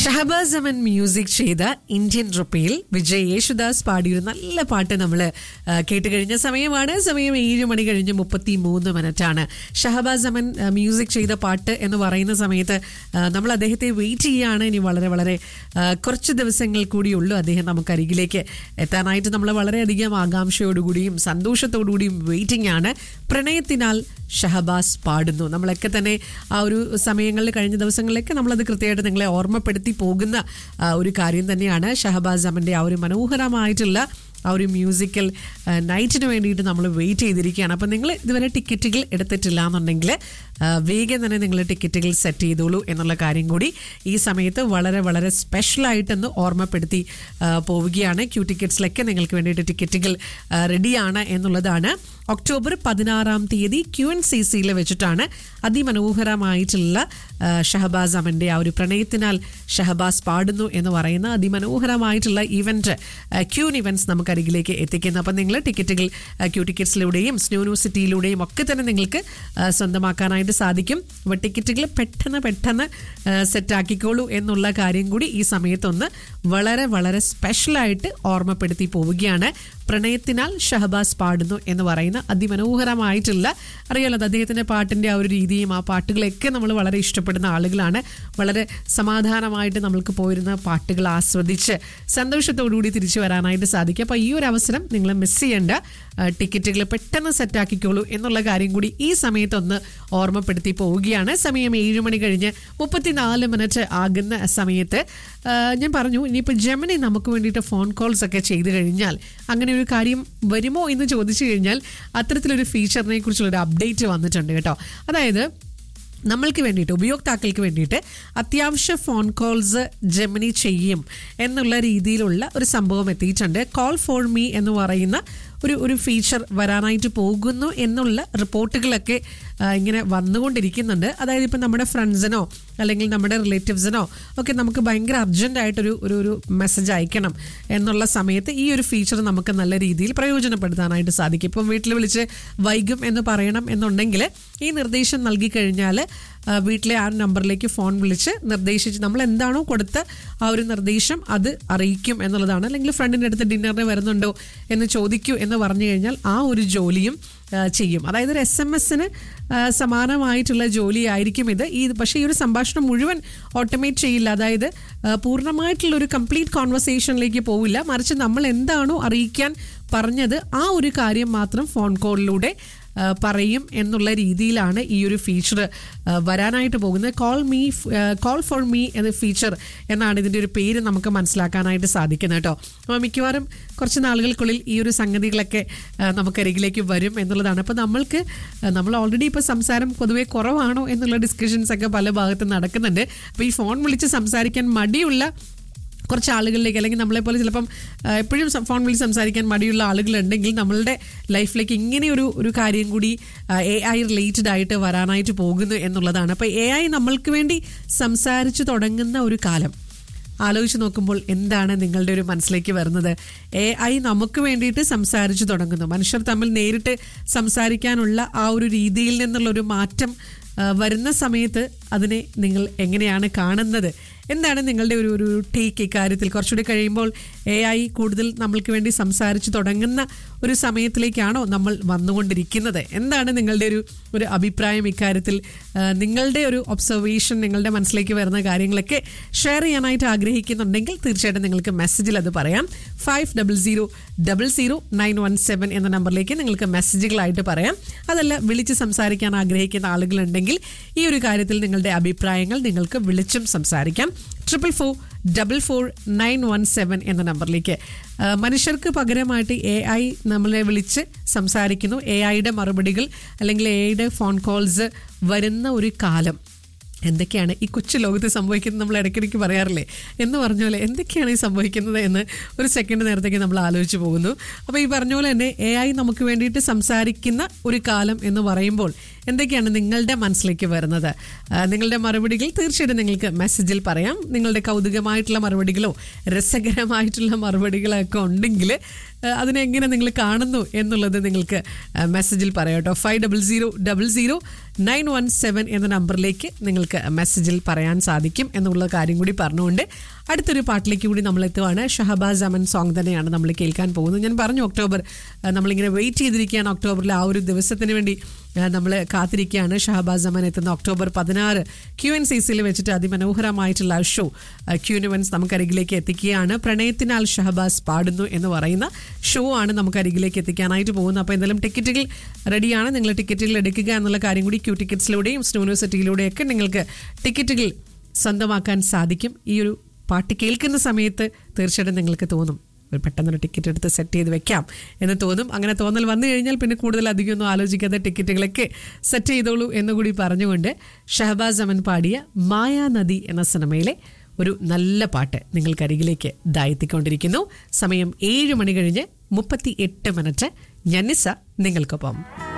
Shahbaz Aman music ചെയ്ത Indian റുപ്പയിൽ വിജയ് യേശുദാസ് പാടിയൊരു നല്ല പാട്ട് നമ്മൾ കേട്ട് കഴിഞ്ഞ സമയമാണ് സമയം ഏഴ് മണി കഴിഞ്ഞ് മുപ്പത്തി മൂന്ന് മിനിറ്റാണ് ഷഹബാസ് അമൻ ആ, മ്യൂസിക് ചെയ്ത പാട്ട് എന്ന് പറയുന്ന സമയത്ത് ആ, നമ്മൾ അദ്ദേഹത്തെ വെയിറ്റ് ചെയ്യുകയാണ് ഇനി വളരെ വളരെ ആ, കുറച്ച് ദിവസങ്ങൾ കൂടിയുള്ളൂ അദ്ദേഹം നമുക്ക് അരികിലേക്ക് എത്താനായിട്ട് നമ്മൾ വളരെയധികം ആകാംക്ഷയോടുകൂടിയും സന്തോഷത്തോടുകൂടിയും വെയിറ്റിംഗ് ആണ് പ്രണയത്തിനാൽ ഷഹബാസ് പാടുന്നു നമ്മളൊക്കെ തന്നെ ആ ഒരു സമയങ്ങളിൽ കഴിഞ്ഞ ദിവസങ്ങളിലൊക്കെ നമ്മളത് കൃത്യമായിട്ട് നിങ്ങളെ ഓർമ്മപ്പെടുത്തി പോകുന്ന ആ, ഒരു കാര്യം തന്നെയാണ് ഷഹബാസ് അമൻ്റെ ആ ഒരു മനോഹരമായിട്ടുള്ള ആ ഒരു മ്യൂസിക്കൽ ആ, നൈറ്റിന് വേണ്ടിയിട്ട് നമ്മൾ വെയിറ്റ് ചെയ്തിരിക്കുകയാണ് അപ്പം നിങ്ങൾ ഇതുവരെ ടിക്കറ്റുകൾ എടുത്തിട്ടില്ല എന്നുണ്ടെങ്കിൽ ആ, വേഗം തന്നെ നിങ്ങൾ ടിക്കറ്റുകൾ സെറ്റ് ചെയ്തോളൂ എന്നുള്ള കാര്യം കൂടി ഈ സമയത്ത് വളരെ വളരെ സ്പെഷ്യലായിട്ടൊന്ന് ഓർമ്മപ്പെടുത്തി ആ, പോവുകയാണ് ക്യൂ ടിക്കറ്റ്സിലൊക്കെ നിങ്ങൾക്ക് വേണ്ടിയിട്ട് ടിക്കറ്റുകൾ ആ, റെഡിയാണ് എന്നുള്ളതാണ് ഒക്ടോബർ പതിനാറാം തീയതി ക്യു എൻ സി സിയിൽ വെച്ചിട്ടാണ് അതിമനോഹരമായിട്ടുള്ള ആ, ഷഹബാസ് അമൻ്റെ ആ ഒരു പ്രണയത്തിനാൽ ഷഹബാസ് പാടുന്നു എന്ന് പറയുന്ന അതിമനോഹരമായിട്ടുള്ള ഇവന്റ് ക്യൂൻ ഇവന്റ്സ് നമുക്ക് അരികിലേക്ക് എത്തിക്കുന്നു അപ്പം നിങ്ങൾ ടിക്കറ്റുകൾ ആ, ക്യൂ ടിക്കറ്റ്സിലൂടെയും സ്നൂനു സിറ്റിയിലൂടെയും ഒക്കെ തന്നെ നിങ്ങൾക്ക് ആ, സ്വന്തമാക്കാനായിട്ട് സാധിക്കും അപ്പോൾ ടിക്കറ്റുകൾ പെട്ടെന്ന് പെട്ടെന്ന് സെറ്റ് ആക്കിക്കോളൂ എന്നുള്ള കാര്യം കൂടി ഈ സമയത്തൊന്ന് വളരെ വളരെ സ്പെഷ്യലായിട്ട് ഓർമ്മപ്പെടുത്തി പോവുകയാണ് പ്രണയത്തിനാൽ ഷഹബാസ് പാടുന്നു എന്ന് പറയുന്ന അതിമനോഹരമായിട്ടുള്ള അറിയാലോ അത് അദ്ദേഹത്തിന്റെ പാട്ടിന്റെ ആ ഒരു രീതിയും ആ പാട്ടുകളൊക്കെ നമ്മൾ വളരെ ഇഷ്ടപ്പെടുന്ന ആളുകളാണ് വളരെ സമാധാനമായിട്ട് നമ്മൾക്ക് പോയിരുന്ന പാട്ടുകൾ ആസ്വദിച്ച് സന്തോഷത്തോടുകൂടി തിരിച്ചു വരാനായിട്ട് സാധിക്കും അപ്പോൾ ഈ ഒരു അവസരം നിങ്ങൾ മിസ് ചെയ്യേണ്ട ആ, ടിക്കറ്റുകൾ പെട്ടെന്ന് സെറ്റാക്കിക്കോളൂ എന്നുള്ള കാര്യം കൂടി ഈ സമയത്തൊന്ന് ഓർമ്മപ്പെടുത്തി പോവുകയാണ് സമയം ഏഴ് മണി കഴിഞ്ഞ് മുപ്പത്തിനാല് മിനിറ്റ് ആകുന്ന സമയത്ത് ആ, ഞാൻ പറഞ്ഞു ഇനിയിപ്പോൾ ജെമിനി നമുക്ക് വേണ്ടിയിട്ട് ഫോൺ കോൾസ് ഒക്കെ ചെയ്തു കഴിഞ്ഞാൽ അങ്ങനെ ഒരു കാര്യം വരുമോ എന്ന് ചോദിച്ചു കഴിഞ്ഞാൽ അത്തരത്തിലൊരു ഫീച്ചറിനെ കുറിച്ചുള്ള ഒരു അപ്ഡേറ്റ് വന്നിട്ടുണ്ട് കേട്ടോ അതായത് നമ്മൾക്ക് വേണ്ടിയിട്ട് ഉപയോക്താക്കൾക്ക് വേണ്ടിയിട്ട് അത്യാവശ്യ ഫോൺ കോൾസ് ജെമിനി ചെയ്യും എന്നുള്ള രീതിയിലുള്ള ഒരു സംഭവം എത്തിയിട്ടുണ്ട് കോൾ ഫോർ മീ എന്ന് പറയുന്ന ഒരു ഒരു ഫീച്ചർ വരാനായിട്ട് പോകുന്നു എന്നുള്ള റിപ്പോർട്ടുകളൊക്കെ ആ, ഇങ്ങനെ വന്നുകൊണ്ടിരിക്കുന്നുണ്ട് അതായത് ഇപ്പം നമ്മുടെ ഫ്രണ്ട്സിനോ അല്ലെങ്കിൽ നമ്മുടെ റിലേറ്റീവ്സിനോ ഒക്കെ നമുക്ക് ഭയങ്കര അർജൻറ്റായിട്ടൊരു ഒരു ഒരു മെസ്സേജ് അയക്കണം എന്നുള്ള സമയത്ത് ഈ ഒരു ഫീച്ചർ നമുക്ക് നല്ല രീതിയിൽ പ്രയോജനപ്പെടുത്താനായിട്ട് സാധിക്കും ഇപ്പം വീട്ടിൽ വിളിച്ച് വൈകും എന്ന് പറയണം എന്നുണ്ടെങ്കിൽ ഈ നിർദ്ദേശം നൽകി കഴിഞ്ഞാൽ ആ, വീട്ടിലെ ആ നമ്പറിലേക്ക് ഫോൺ വിളിച്ച് നിർദ്ദേശിച്ച് നമ്മൾ എന്താണോ കൊടുത്ത ആ ഒരു നിർദ്ദേശം അത് അറിയിക്കും എന്നുള്ളതാണ് അല്ലെങ്കിൽ ഫ്രണ്ടിൻ്റെ അടുത്ത് ഡിന്നറിന് വരുന്നുണ്ടോ എന്ന് ചോദിക്കൂ എന്ന് പറഞ്ഞു കഴിഞ്ഞാൽ ആ ഒരു ജോലിയും ആ, ചെയ്യും അതായത് ഒരു എസ് എം എസിന് സമാനമായിട്ടുള്ള ജോലിയായിരിക്കും ഇത് ഈ പക്ഷേ ഈ ഒരു സംഭാഷണം മുഴുവൻ ഓട്ടോമേറ്റ് ചെയ്യില്ല അതായത് ആ, പൂർണ്ണമായിട്ടുള്ള ഒരു കംപ്ലീറ്റ് കോൺവെർസേഷനിലേക്ക് പോവില്ല മറിച്ച് നമ്മൾ എന്താണോ അറിയിക്കാൻ പറഞ്ഞത് ആ ഒരു കാര്യം മാത്രം ഫോൺ കോളിലൂടെ ആ, പറയും എന്നുള്ള രീതിയിലാണ് ഈ ഒരു ഫീച്ചർ വരാനായിട്ട് പോകുന്നത് call me call for me എന്ന ഫീച്ചർ എന്നാണ് ഇതിൻ്റെ ഒരു പേര് നമുക്ക് മനസ്സിലാക്കാനായിട്ട് സാധിക്കുന്നത് കേട്ടോ അപ്പോൾ മിക്കവാറും കുറച്ച് നാളുകൾക്കുള്ളിൽ ഈ ഒരു സംഗതികളൊക്കെ ആ, നമുക്കരികിലേക്ക് വരും എന്നുള്ളതാണ് അപ്പോൾ നമ്മൾക്ക് ആ, നമ്മൾ ഓൾറെഡി ഇപ്പോൾ സംസാരം പൊതുവേ കുറവാണോ എന്നുള്ള ഡിസ്കഷൻസ് ഒക്കെ പല ഭാഗത്തും നടക്കുന്നുണ്ട് അപ്പോൾ ഈ ഫോൺ വിളിച്ച് സംസാരിക്കാൻ മടിയുള്ള കുറച്ച് ആളുകളിലേക്ക് അല്ലെങ്കിൽ നമ്മളെ പോലെ ചിലപ്പം ആ, എപ്പോഴും സം- ഫോൺ വിളിച്ച് സംസാരിക്കാൻ മടിയുള്ള ആളുകളുണ്ടെങ്കിൽ നമ്മളുടെ ലൈഫിലേക്ക് ഇങ്ങനെ ഒരു ഒരു കാര്യം കൂടി എ ഐ റിലേറ്റഡ് ആയിട്ട് വരാനായിട്ട് പോകുന്നു എന്നുള്ളതാണ് അപ്പോൾ എ ഐ നമ്മൾക്ക് വേണ്ടി സംസാരിച്ചു തുടങ്ങുന്ന ഒരു കാലം ആലോചിച്ച് നോക്കുമ്പോൾ എന്താണ് നിങ്ങളുടെ ഒരു മനസ്സിലേക്ക് വരുന്നത് എ ഐ നമുക്ക് വേണ്ടിയിട്ട് സംസാരിച്ചു തുടങ്ങുന്നു മനുഷ്യർ തമ്മിൽ നേരിട്ട് സംസാരിക്കാനുള്ള ആ ഒരു രീതിയിൽ നിന്നുള്ള ഒരു മാറ്റം ആ, വരുന്ന സമയത്ത് അതിനെ നിങ്ങൾ എങ്ങനെയാണ് കാണുന്നത് എന്താണ് നിങ്ങളുടെ ഒരു ഒരു ടേക്ക് ഇക്കാര്യത്തിൽ കുറച്ചുകൂടി കഴിയുമ്പോൾ എ ഐ കൂടുതൽ നമ്മൾക്ക് വേണ്ടി സംസാരിച്ചു തുടങ്ങുന്ന ഒരു സമയത്തിലേക്കാണോ നമ്മൾ വന്നുകൊണ്ടിരിക്കുന്നത് എന്താണ് നിങ്ങളുടെ ഒരു ഒരു അഭിപ്രായം ഇക്കാര്യത്തിൽ ആ, നിങ്ങളുടെ ഒരു ഒബ്സർവേഷൻ നിങ്ങളുടെ മനസ്സിലേക്ക് വരുന്ന കാര്യങ്ങളൊക്കെ ഷെയർ ചെയ്യാനായിട്ട് ആഗ്രഹിക്കുന്നുണ്ടെങ്കിൽ തീർച്ചയായിട്ടും നിങ്ങൾക്ക് മെസ്സേജിൽ അത് പറയാം five double zero double zero nine one seven എന്ന നമ്പറിലേക്ക് നിങ്ങൾക്ക് മെസ്സേജുകളായിട്ട് പറയാം അതല്ല വിളിച്ച് സംസാരിക്കാൻ ആഗ്രഹിക്കുന്ന ആളുകളുണ്ടെങ്കിൽ ഈ ഒരു കാര്യത്തിൽ നിങ്ങളുടെ അഭിപ്രായങ്ങൾ നിങ്ങൾക്ക് വിളിച്ചും സംസാരിക്കാം triple four double four nine one seven എന്ന നമ്പറിലേക്ക് ആ, മനുഷ്യർക്ക് പകരമായിട്ട് എ ഐ നമ്മളെ വിളിച്ച് സംസാരിക്കുന്നു എ ഐയുടെ മറുപടികൾ അല്ലെങ്കിൽ എ ഐയുടെ ഫോൺ കോൾസ് വരുന്ന ഒരു കാലം എന്തൊക്കെയാണ് ഈ കൊച്ചു ലോകത്ത് സംഭവിക്കുന്നത് നമ്മൾ ഇടയ്ക്കിടയ്ക്ക് പറയാറില്ലേ എന്ന് പറഞ്ഞ പോലെ എന്തൊക്കെയാണ് ഈ സംഭവിക്കുന്നത് എന്ന് ഒരു സെക്കൻഡ് നേരത്തേക്ക് നമ്മൾ ആലോചിച്ച് പോകുന്നു അപ്പോൾ ഈ പറഞ്ഞ പോലെ തന്നെ എ ഐ നമുക്ക് വേണ്ടിയിട്ട് സംസാരിക്കുന്ന ഒരു കാലം എന്ന് പറയുമ്പോൾ എന്തൊക്കെയാണ് നിങ്ങളുടെ മനസ്സിലേക്ക് വരുന്നത് ആ, നിങ്ങളുടെ മറുപടികൾ തീർച്ചയായിട്ടും നിങ്ങൾക്ക് മെസ്സേജിൽ പറയാം നിങ്ങളുടെ കൗതുകമായിട്ടുള്ള മറുപടികളോ രസകരമായിട്ടുള്ള മറുപടികളോ ഒക്കെ ഉണ്ടെങ്കിൽ ആ, അതിനെങ്ങനെ നിങ്ങൾ കാണുന്നു എന്നുള്ളത് നിങ്ങൾക്ക് ആ, മെസ്സേജിൽ പറയാം കേട്ടോ five double zero double zero nine one seven എന്ന നമ്പറിലേക്ക് നിങ്ങൾക്ക് മെസ്സേജിൽ പറയാൻ സാധിക്കും എന്നുള്ള കാര്യം കൂടി പറഞ്ഞുകൊണ്ട് അടുത്തൊരു പാട്ടിലേക്ക് കൂടി നമ്മൾ എത്തുവാണ് ഷഹബാസ് അമൻ സോങ് തന്നെയാണ് നമ്മൾ കേൾക്കാൻ പോകുന്നത് ഞാൻ പറഞ്ഞു ഒക്ടോബർ ആ, നമ്മളിങ്ങനെ വെയിറ്റ് ചെയ്തിരിക്കുകയാണ് ഒക്ടോബറിൽ ആ ഒരു ദിവസത്തിന് വേണ്ടി നമ്മൾ കാത്തിരിക്കുകയാണ് ഷഹബാസ് അമൻ എത്തുന്ന ഒക്ടോബർ പതിനാറ് ക്യു എൻ സി സിയിൽ വെച്ചിട്ട് അതിമനോഹരമായിട്ടുള്ള ആ ഷോ ക്യൂനുവൻസ് നമുക്കരികിലേക്ക് എത്തിക്കുകയാണ് പ്രണയത്തിനാൽ ഷഹബാസ് പാടുന്നു എന്ന് പറയുന്ന ഷോ ആണ് നമുക്കരികിലേക്ക് എത്തിക്കാനായിട്ട് പോകുന്നത് അപ്പോൾ എന്തായാലും ടിക്കറ്റുകൾ റെഡിയാണ് നിങ്ങൾ ടിക്കറ്റുകൾ എടുക്കുക എന്നുള്ള കാര്യം കൂടി ക്യൂ ടിക്കറ്റ്സിലൂടെയും യൂണിവേഴ്സിറ്റിയിലൂടെയൊക്കെ നിങ്ങൾക്ക് ടിക്കറ്റുകൾ സ്വന്തമാക്കാൻ സാധിക്കും ഈ ഒരു പാട്ട് കേൾക്കുന്ന സമയത്ത് തീർച്ചയായിട്ടും നിങ്ങൾക്ക് തോന്നും ഒരു പെട്ടെന്നൊരു ടിക്കറ്റ് എടുത്ത് സെറ്റ് ചെയ്ത് വെക്കാം എന്ന് തോന്നും അങ്ങനെ തോന്നൽ വന്നു കഴിഞ്ഞാൽ പിന്നെ കൂടുതൽ അധികമൊന്നും ആലോചിക്കാതെ ടിക്കറ്റുകളൊക്കെ സെറ്റ് ചെയ്തോളൂ എന്നുകൂടി പറഞ്ഞുകൊണ്ട് ഷഹബാസ് അമൻ പാടിയ മായാനദി എന്ന സിനിമയിലെ ഒരു നല്ല പാട്ട് നിങ്ങൾക്കരികിലേക്ക് ദായെത്തിക്കൊണ്ടിരിക്കുന്നു സമയം ഏഴ് മണി കഴിഞ്ഞ് മുപ്പത്തി എട്ട് മിനിറ്റ് ഞന്നിസ നിങ്ങൾക്കൊപ്പം